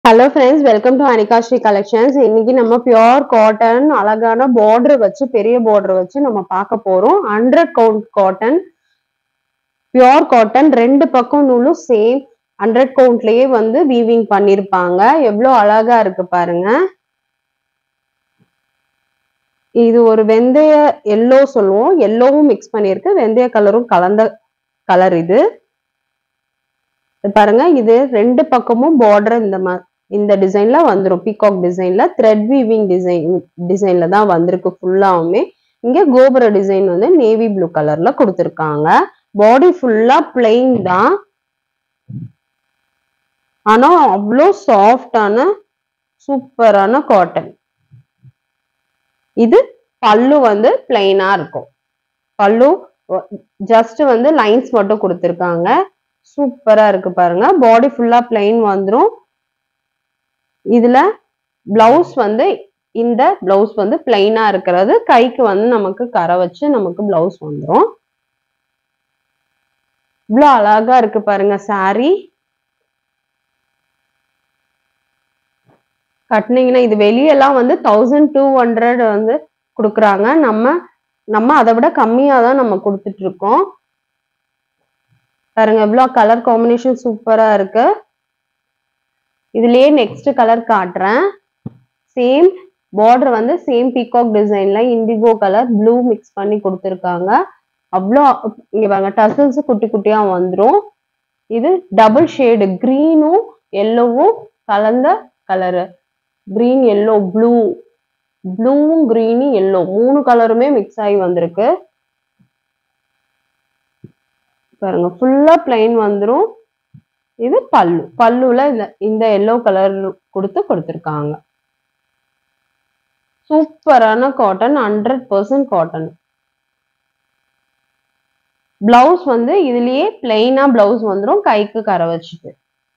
hello friends welcome to Anika Sri collections இன்னைக்கு நம்ம pure cotton அழகான பார்டர் வச்சு பெரிய பார்டர் வச்சு நம்ம பார்க்க போறோம் hundred count cotton pure cotton ரெண்டு பக்கம் நூலும் சேம் ஹண்ட்ரட் கவுண்ட்லயே வந்து வீவிங் பண்ணிருப்பாங்க எவ்வளோ அழகா இருக்கு பாருங்க இது ஒரு வெந்தய எல்லோ சொல்லுவோம் எல்லோவும் மிக்ஸ் பண்ணியிருக்கு வெந்தய கலரும் கலந்த கலர் இது இது பாருங்க இது ரெண்டு பக்கமும் பார்டர் இந்த மா இந்த டிசைன்ல வந்துரும் பீகாக் டிசைன்ல த்ரெட் வீவிங் டிசைன் டிசைன்ல தான் வந்திருக்கு ஃபுல்லாவுமே இங்க கோபுர டிசைன் வந்து நேவி ப்ளூ கலர்ல கொடுத்துருக்காங்க பாடி ஃபுல்லா பிளெயின் தான் ஆனா அவ்வளோ சாஃப்டான சூப்பரான காட்டன் இது பல்லு வந்து பிளெயினா இருக்கும் பல்லு ஜஸ்ட் வந்து லைன்ஸ் மட்டும் கொடுத்துருக்காங்க சூப்பரா இருக்கு பாருங்க பாடி ஃபுல்லா பிளெயின் வந்துடும் இதுல பிளவுஸ் வந்து இந்த பிளவுஸ் வந்து பிளைனா இருக்கிறது கைக்கு வந்து நமக்கு கரை வச்சு நமக்கு பிளவுஸ் வந்துடும் இவ்வளோ அழகா இருக்கு பாருங்க சாரி கட்டினீங்கன்னா இது வெளியெல்லாம் வந்து தௌசண்ட் டூ ஹண்ட்ரட் வந்து கொடுக்குறாங்க நம்ம நம்ம அதை விட கம்மியா தான் நம்ம கொடுத்துட்டு இருக்கோம் பாருங்க எவ்வளோ கலர் காம்பினேஷன் சூப்பரா இருக்கு இதுலயே நெக்ஸ்ட் கலர் காட்டுறேன் சேம் பார்டர் வந்து சேம் பீகாக் டிசைன்ல இண்டிகோ கலர் ப்ளூ மிக்ஸ் பண்ணி கொடுத்துருக்காங்க அவ்வளோ இங்க பாருங்க டசல்ஸ் குட்டி குட்டியா வந்துடும் இது டபுள் ஷேடு க்ரீனும் எல்லோவும் கலந்த கலரு க்ரீன் எல்லோ ப்ளூ ப்ளூவும் க்ரீனும் எல்லோ மூணு கலருமே மிக்ஸ் ஆகி வந்திருக்கு பாருங்க ஃபுல்லா பிளைன் வந்துடும் இது பல்லு பல்லுல இந்த இந்த எல்லோ கலர் கொடுத்து கொடுத்துருக்காங்க சூப்பரான cotton hundred percent cotton blouse வந்து இதுலயே பிளெயினா பிளவுஸ் வந்துடும் கைக்கு கரை வச்சுட்டு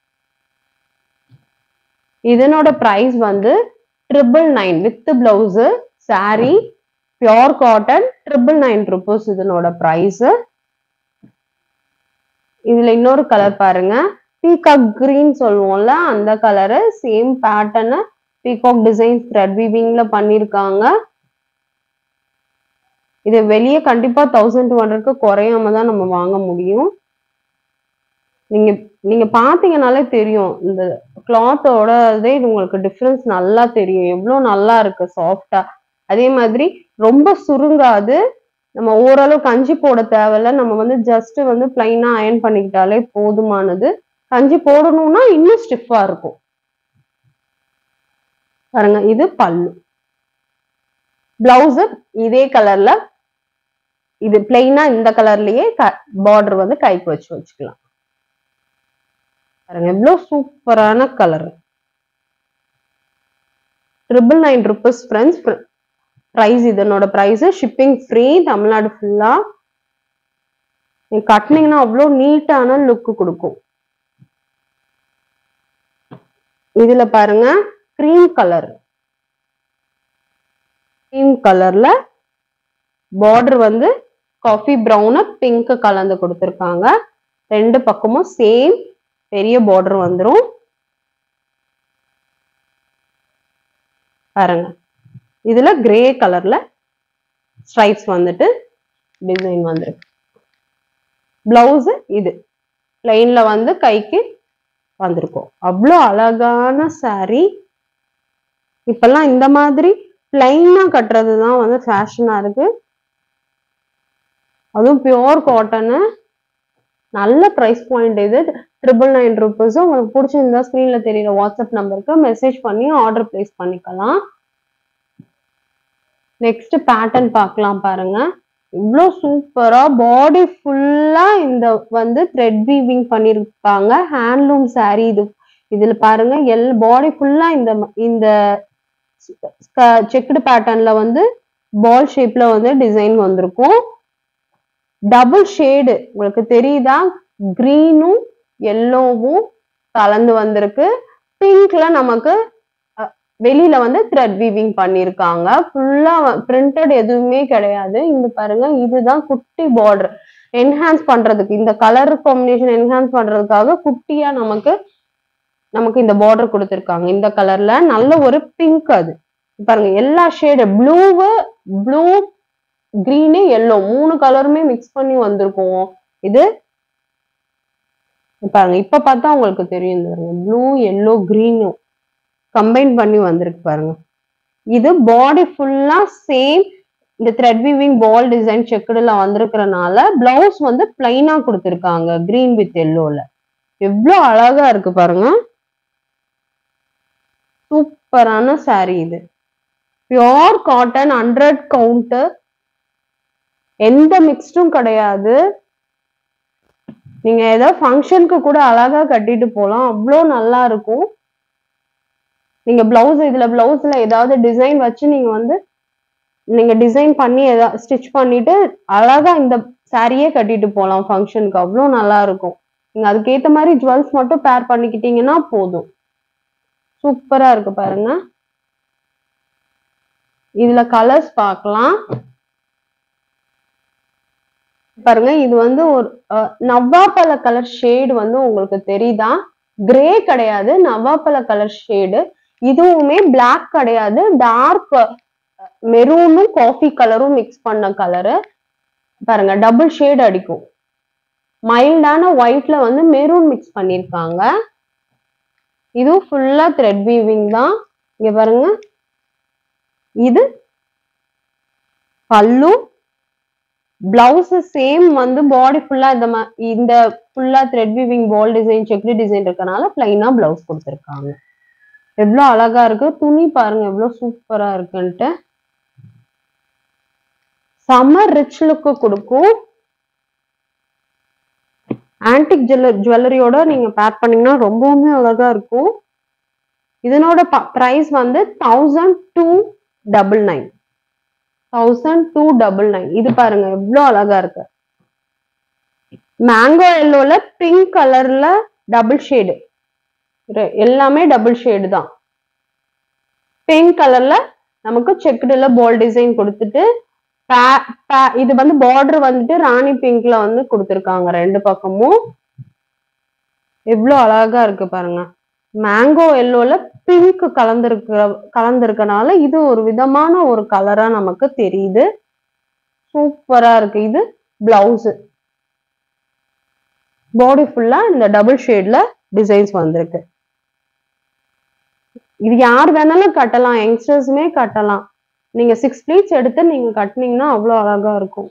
இதனோட பிரைஸ் வந்து triple nine with blouse sari pure cotton triple nine rupees இதனோட ப்ரைஸ் இதுல இன்னொரு கலர் பாருங்க பீகாக் கிரீன் சொல்லுவோம்ல அந்த colour same pattern peacock design thread வீவிங்ல பண்ணிருக்காங்க இது வெளியே கண்டிப்பா தௌசண்ட் டூ ஹண்ட்ரட்க்கு குறையாம தான் நம்ம வாங்க முடியும் நீங்க நீங்க பாத்தீங்கனாலே தெரியும் இந்த கிளாத்தோட இதே உங்களுக்கு டிஃப்ரென்ஸ் நல்லா தெரியும் எவ்வளோ நல்லா இருக்கு சாஃப்டா அதே மாதிரி ரொம்ப சுருங்காது நம்ம ஓரளவு கஞ்சி போட தேவையில்ல நம்ம வந்து ஜஸ்ட் வந்து பிளைனா அயன் பண்ணிக்கிட்டாலே போதுமானது கஞ்சி போடணும்னா இன்னும் ஸ்டிஃபா இருக்கும் பாருங்க இது பல்லு பிளவுஸ் இதே கலர்ல இது பிளெயினா இந்த கலர்லயே பார்டர் வந்து கைக்கு வச்சு வச்சுக்கலாம் பாருங்க எவ்வளவு சூப்பரான colour triple nine rupees friends price இதனோட ப்ரைஸ் ஷிப்பிங் ஃப்ரீ தமிழ்நாடு ஃபுல்லா கட்டினீங்கன்னா அவ்வளோ நீட்டான லுக் கொடுக்கும் இதுல பாருங்க கிரீம் கலர் கிரீம் கலர்ல பார்டர் வந்து காஃபி ப்ரௌனு பிங்க் கலந்து கொடுத்துருக்காங்க ரெண்டு பக்கமும் சேம் பெரிய பார்டர் வந்துடும் பாருங்க இதுல கிரே கலர்ல ஸ்ட்ரைப்ஸ் வந்துட்டு டிசைன் வந்துருக்கு பிளவுஸ் இது பிளெயின்ல வந்து கைக்கு வந்திருக்கும் அவ்வளோ அழகான சாரி இப்பெல்லாம் இந்த மாதிரி பிளைனா கட்டுறது தான் வந்து ஃபேஷனா இருக்கு அதுவும் பியோர் காட்டனு நல்ல ப்ரைஸ் பாயிண்ட் இது ட்ரிபிள் நைன் ருபீஸ் உங்களுக்கு பிடிச்சிருந்தா ஸ்க்ரீன்ல தெரியுற வாட்ஸ்அப் நம்பருக்கு மெசேஜ் பண்ணி ஆர்டர் பிளேஸ் பண்ணிக்கலாம் நெக்ஸ்ட் பேட்டர்ன் பார்க்கலாம் பாருங்க இவ்வளோ சூப்பரா பாடி ஃபுல்லா இந்த வந்து த்ரெட் வீவிங் பண்ணிருப்பாங்க ஹேண்ட்லூம் சாரீ இது இதுல பாருங்க எல் பாடி ஃபுல்லா இந்த இந்த செக்குடு பேட்டர்ன்ல வந்து பால் ஷேப்ல வந்து டிசைன் வந்திருக்கும் டபுள் ஷேடு உங்களுக்கு தெரியுதா கிரீனும் எல்லோவும் கலந்து வந்திருக்கு பிங்க்ல நமக்கு வெளியில வந்து த்ரெட் வீவிங் பண்ணிருக்காங்க ஃபுல்லா பிரிண்டட் எதுவுமே கிடையாது இந்த பாருங்க இதுதான் குட்டி பார்டர் என்ஹான்ஸ் பண்றதுக்கு இந்த கலர் காம்பினேஷன் என்ஹான்ஸ் பண்றதுக்காக குட்டியா நமக்கு நமக்கு இந்த பார்டர் கொடுத்துருக்காங்க இந்த கலர்ல நல்ல ஒரு பிங்க் அது பாருங்க எல்லா ஷேடு ப்ளூவு ப்ளூ கிரீனு எல்லோ மூணு கலருமே மிக்ஸ் பண்ணி வந்திருக்கும் இது பாருங்க இப்ப பார்த்தா உங்களுக்கு தெரியும் இந்த பாருங்க ப்ளூ எல்லோ கிரீனும் கம்பைன் பண்ணி வந்திருக்கு பாருங்க இது பாடி ஃபுல்லா சேம் இந்த த்ரெட் வீவிங் பால் டிசைன் செக்குடுல வந்திருக்கிறனால பிளவுஸ் வந்து பிளைனா கொடுத்துருக்காங்க கிரீன் வித் எல்லோல எவ்வளோ அழகா இருக்கு பாருங்க சூப்பரான saree இது பியோர் காட்டன் ஹண்ட்ரட் கவுண்ட் எந்த மிக்ஸ்டும் கிடையாது நீங்க ஏதோ ஃபங்க்ஷனுக்கு கூட அழகா கட்டிட்டு போகலாம் அவ்வளோ நல்லா இருக்கும் நீங்க பிளவுஸ் இதுல பிளவுஸ்ல ஏதாவது டிசைன் வச்சு நீங்க வந்து நீங்க டிசைன் பண்ணி ஏதாவது ஸ்டிச் பண்ணிட்டு அழகா இந்த சாரியே கட்டிட்டு போகலாம் ஃபங்க்ஷனுக்கு அவ்வளோ நல்லா இருக்கும் நீங்க அதுக்கேத்த மாதிரி ஜுவல்ஸ் மட்டும் பேர் பண்ணிக்கிட்டீங்கன்னா போதும் சூப்பரா இருக்கு பாருங்க இதுல கலர்ஸ் பார்க்கலாம் பாருங்க இது வந்து ஒரு அஹ், நவ்வாப்பழ கலர் ஷேடு வந்து உங்களுக்கு தெரியுதா கிரே கிடையாது நவ்வாப்பழ கலர் ஷேடு இதுவுமே Black கிடையாது டார்க் மெரூனும் காஃபி கலரும் மிக்ஸ் பண்ண கலரு பாருங்க டபுள் ஷேட் அடிக்கும் மைல்டான ஒயிட்ல வந்து மெரூன் மிக்ஸ் பண்ணிருக்காங்க இதுவும் ஃபுல்லா த்ரெட் வீவிங் தான் இங்க பாருங்க இது பல்லு பிளவுஸ் சேம் வந்து பாடி ஃபுல்லா இந்த மா- இந்த ஃபுல்லா த்ரெட் வீவிங் பால் டிசைன் செக்ரி டிசைன் இருக்கனால பிளைனா பிளவுஸ் கொடுத்துருக்காங்க எவ்வளவு அழகா இருக்கு துணி பாருங்க எவ்வளவு சூப்பரா இருக்குன்ட்டு செம்ம ரிச் லுக்கு கொடுக்கும் ஆன்டிக் ஜுவல்லர் ஜுவல்லரியோட நீங்க பேர் பண்ணீங்கன்னா ரொம்பவுமே அழகா இருக்கும் இதனோட பிரைஸ் வந்து thousand two double nine thousand two double nine இது பாருங்க எவ்வளோ அழகா இருக்கு மேங்கோ எல்லோல பிங்க் கலர்ல டபுள் ஷேடு எல்லாமே டபுள் ஷேடு தான் பிங்க் கலர்ல நமக்கு செக்குடுல பால் டிசைன் கொடுத்துட்டு பா- பா- இது வந்து பார்டர் வந்துட்டு ராணி பிங்க்ல வந்து கொடுத்துருக்காங்க ரெண்டு பக்கமும் எவ்வளோ அழகா இருக்கு பாருங்க மேங்கோ எல்லோல பிங்க் கலந்துருக்க கலந்துருக்கனால இது ஒரு விதமான ஒரு கலரா நமக்கு தெரியுது சூப்பரா இருக்கு இது பிளவுஸ் பாடி ஃபுல்லா இந்த டபுள் ஷேட்ல டிசைன்ஸ் வந்திருக்கு இது யார் வேணாலும் கட்டலாம் யங்ஸ்டர்ஸுமே கட்டலாம் நீங்க சிக்ஸ் ப்ளீட்ஸ் எடுத்து நீங்க கட்டுனீங்கன்னா அவ்வளோ அழகா இருக்கும்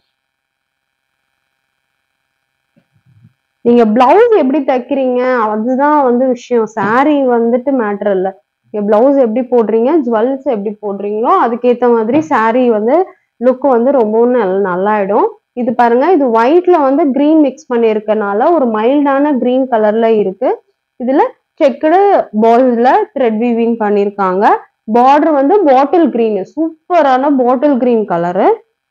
நீங்க பிளவுஸ் எப்படி தைக்கிறீங்க அதுதான் வந்து விஷயம் saree வந்துட்டு மேட்டர் இல்ல நீங்க பிளவுஸ் எப்படி போடுறீங்க ஜுவல்ஸ் எப்படி போடுறீங்களோ அதுக்கேத்த மாதிரி saree வந்து லுக் வந்து ரொம்பவும் நல்ல நல்லாயிடும் இது பாருங்க இது ஒயிட்ல வந்து கிரீன் மிக்ஸ் பண்ணியிருக்கனால ஒரு மைல்டான கிரீன் கலர்ல இருக்கு இதுல செக்குடு பால்ஸ்ல த்ரெட் வீவிங் பண்ணியிருக்காங்க பார்டர் வந்து பாட்டில் கிரீன் சூப்பரான பாட்டில் கிரீன் கலரு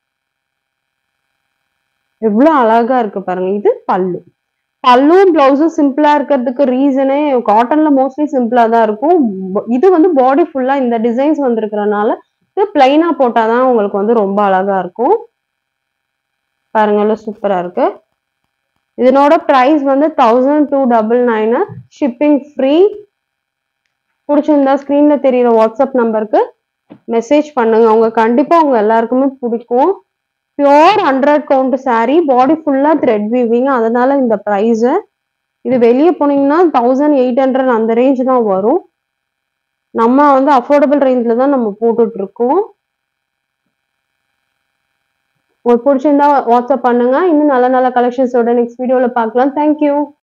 எவ்வளவு அழகா இருக்கு பாருங்க இது பல்லு பல்லும் பிளவுஸும் சிம்பிளா இருக்கிறதுக்கு ரீசனே காட்டன்ல மோஸ்ட்லி சிம்பிளா தான் இருக்கும் ப- இது வந்து பாடி ஃபுல்லா இந்த டிசைன்ஸ் வந்திருக்கிறனால இது பிளைனா போட்டாதான் உங்களுக்கு வந்து ரொம்ப அழகா இருக்கும் பாருங்க சூப்பரா இருக்கு இதனோட பிரைஸ் வந்து thousand two double nine shipping free பிடிச்சிருந்தா ஸ்க்ரீன்ல தெரியுற வாட்ஸ்அப் நம்பருக்கு மெசேஜ் பண்ணுங்க அவங்க கண்டிப்பா அவங்க எல்லாருக்குமே பிடிக்கும் pure hundred count saree body ஃபுல்லா த்ரெட் வீவிங் அதனால இந்த ப்ரைஸ் இது வெளியே போனீங்கன்னா தௌசண்ட் எயிட் ஹண்ட்ரட் அந்த ரேஞ்ச் தான் வரும் நம்ம வந்து அஃபோர்டபுள் ரேஞ்சில் தான் நம்ம போட்டுட்டு இருக்கோம் உங்களுக்கு பிடிச்சிருந்தா வாட்ஸ்அப் பண்ணுங்க இன்னும் நல்ல நல்ல கலெக்ஷன்ஸோட நெக்ஸ்ட் வீடியோல பார்க்கலாம் தேங்க்யூ